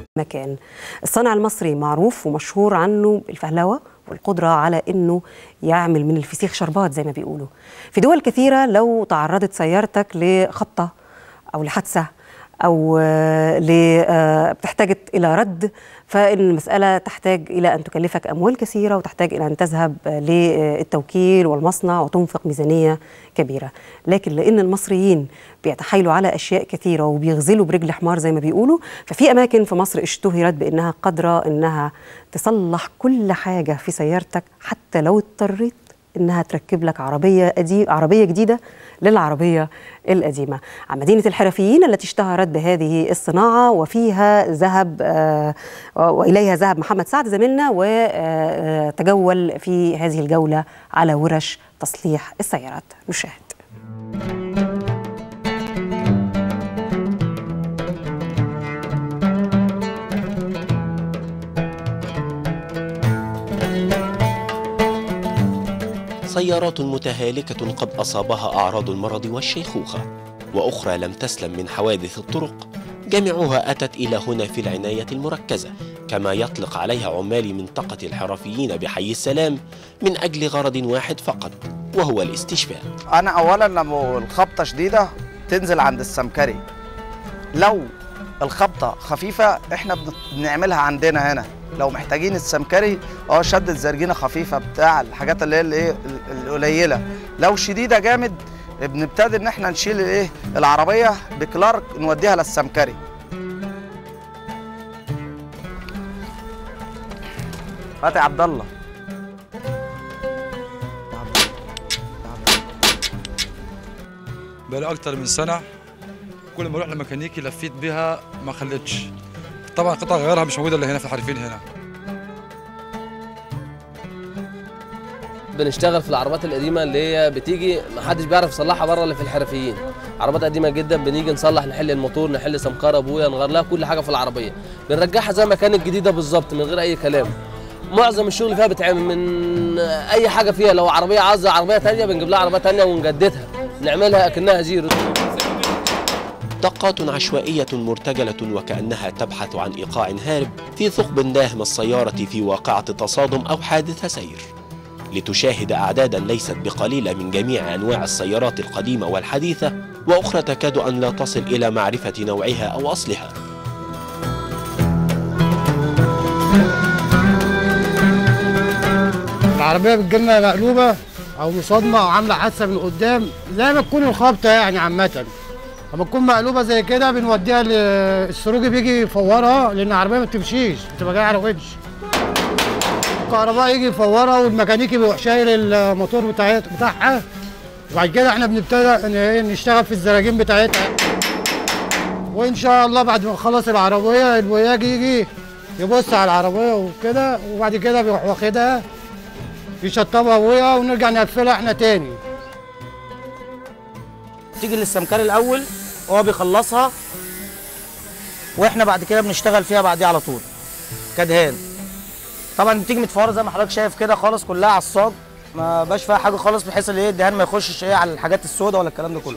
مكان الصانع المصري معروف ومشهور عنه الفهلوة والقدرة على أنه يعمل من الفسيخ شربات زي ما بيقولوا في دول كثيرة لو تعرضت سيارتك لخبطة أو لحادثة أو بتحتاج إلى رد فإن المسألة تحتاج إلى أن تكلفك أموال كثيرة وتحتاج إلى أن تذهب للتوكيل والمصنع وتنفق ميزانية كبيرة لكن لأن المصريين بيتحايلوا على أشياء كثيرة وبيغزلوا برجل حمار زي ما بيقولوا ففي أماكن في مصر اشتهرت بأنها قادرة أنها تصلح كل حاجة في سيارتك حتى لو اضطريت انها تركب لك عربيه قديم عربيه جديده للعربيه القديمه عن مدينه الحرفيين التي اشتهرت بهذه الصناعه وفيها ذهب آه واليها ذهب محمد سعد زميلنا وتجول في هذه الجوله على ورش تصليح السيارات نشاهد سيارات متهالكة قد أصابها أعراض المرض والشيخوخة وأخرى لم تسلم من حوادث الطرق جميعها أتت إلى هنا في العناية المركزة كما يطلق عليها عمال منطقة الحرفيين بحي السلام من أجل غرض واحد فقط وهو الاستشفاء أنا أولا لما الخبطة شديدة تنزل عند السمكري لو الخبطة خفيفة احنا بنعملها عندنا هنا لو محتاجين السمكري اه شدة زرجينة خفيفة بتاع الحاجات اللي هي الايه القليلة لو شديدة جامد بنبتدي ان احنا نشيل الايه العربية بكلارك نوديها للسمكري هات يا عبد الله بقالي اكتر من سنة كل ما اروح لميكانيكي لفيت بيها ما خلتش طبعا قطع غيارها مش موجوده الا هنا في الحرفين هنا بنشتغل في العربات القديمه اللي هي بتيجي ما حدش بيعرف يصلحها بره اللي في الحرفيين عربات قديمه جدا بنيجي نصلح نحل الموتور نحل سمكار ابويا نغير لها كل حاجه في العربيه بنرجعها زي ما كانت جديده بالظبط من غير اي كلام معظم الشغل فيها بتعمل من اي حاجه فيها لو عربيه عايزه عربيه ثانيه بنجيب لها عربيه ثانيه ونجددها نعملها اكنها زيرو دقات عشوائية مرتجلة وكأنها تبحث عن إيقاع هارب في ثقب داهم السيارة في واقعة تصادم أو حادث سير لتشاهد أعدادا ليست بقليلة من جميع أنواع السيارات القديمة والحديثة وأخرى تكاد أن لا تصل إلى معرفة نوعها أو أصلها العربية بتجيلنا مقلوبة أو مصادمة أو عاملة حادثة من قدام زي ما تكون الخبطة يعني عامة لما تكون مقلوبه زي كده بنوديها السروجي بيجي يفورها لان العربيه ما بتمشيش بتبقى جايه على ونش الكهرباء يجي يفورها والميكانيكي بيروح شايل الموتور بتاعها وبعد كده احنا بنبتدي نشتغل في الزراجين بتاعتها وان شاء الله بعد ما نخلص العربيه البوياج يجي يبص على العربيه وكده وبعد كده بيروح واخدها يشطبها ابويا ونرجع نقفلها احنا تاني تيجي للسمكري الاول وهو بيخلصها واحنا بعد كده بنشتغل فيها بعديها على طول كدهان طبعا بتيجي متفوره زي ما حضرتك شايف كده خالص كلها على الصاج ما باش فيها حاجه خالص بحيث ان ايه الدهان ما يخشش ايه على الحاجات السوداء ولا الكلام ده كله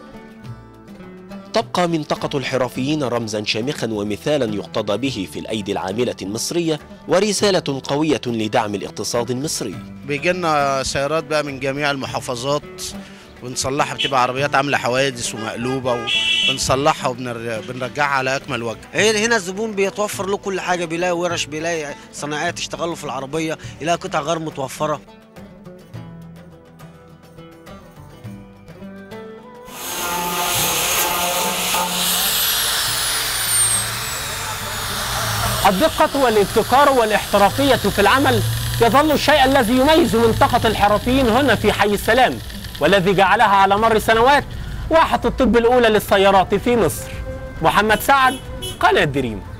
تبقى منطقة الحرفيين رمزا شامخا ومثالا يقتضى به في الأيدي العاملة المصرية ورسالة قوية لدعم الاقتصاد المصري بيجي لنا سيارات بقى من جميع المحافظات ونصلحها بتبقى عربيات عامله حوادث ومقلوبه وبنصلحها وبنرجعها على اكمل وجه. هنا الزبون بيتوفر له كل حاجه بيلاقي ورش بيلاقي صناعيه تشتغل له في العربيه يلاقي قطع غير متوفره. الدقة والابتكار والاحترافية في العمل يظل الشيء الذي يميز منطقة الحرفيين هنا في حي السلام والذي جعلها على مر السنوات واحة الطب الأولى للسيارات في مصر محمد سعد قناة دريم